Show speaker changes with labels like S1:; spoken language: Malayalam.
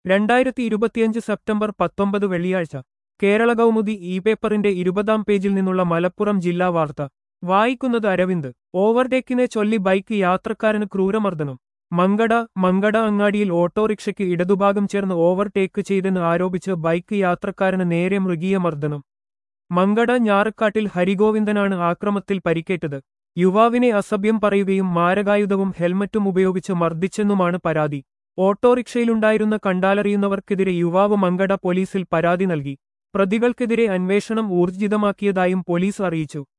S1: രണ്ടായിരത്തി ഇരുപത്തിയഞ്ച് സെപ്റ്റംബർ പത്തൊമ്പത് വെള്ളിയാഴ്ച കേരള കൗമുദി ഇ പേപ്പറിന്റെ ഇരുപതാം പേജിൽ നിന്നുള്ള മലപ്പുറം ജില്ലാ വാർത്ത വായിക്കുന്നത് അരവിന്ദ് ഓവർടേക്കിനെ ചൊല്ലി ബൈക്ക് യാത്രക്കാരന് ക്രൂരമർദ്ദനം മങ്കട മങ്കട അങ്ങാടിയിൽ ഓട്ടോറിക്ഷയ്ക്ക് ഇടതുഭാഗം ചേർന്ന് ഓവർടേക്ക് ചെയ്തെന്ന് ആരോപിച്ച് ബൈക്ക് യാത്രക്കാരന് നേരെ മൃഗീയ മർദ്ദനം മങ്കട ഞാറക്കാട്ടിൽ ഹരിഗോവിന്ദനാണ് ആക്രമത്തിൽ പരിക്കേറ്റത് യുവാവിനെ അസഭ്യം പറയുകയും മാരകായുധവും ഹെൽമറ്റും ഉപയോഗിച്ച് മർദ്ദിച്ചെന്നുമാണ് പരാതി ഓട്ടോറിക്ഷയിലുണ്ടായിരുന്ന കണ്ടാലറിയുന്നവർക്കെതിരെ യുവാവ് മങ്കട പോലീസിൽ പരാതി നൽകി പ്രതികൾക്കെതിരെ അന്വേഷണം ഊർജിതമാക്കിയതായും പോലീസ് അറിയിച്ചു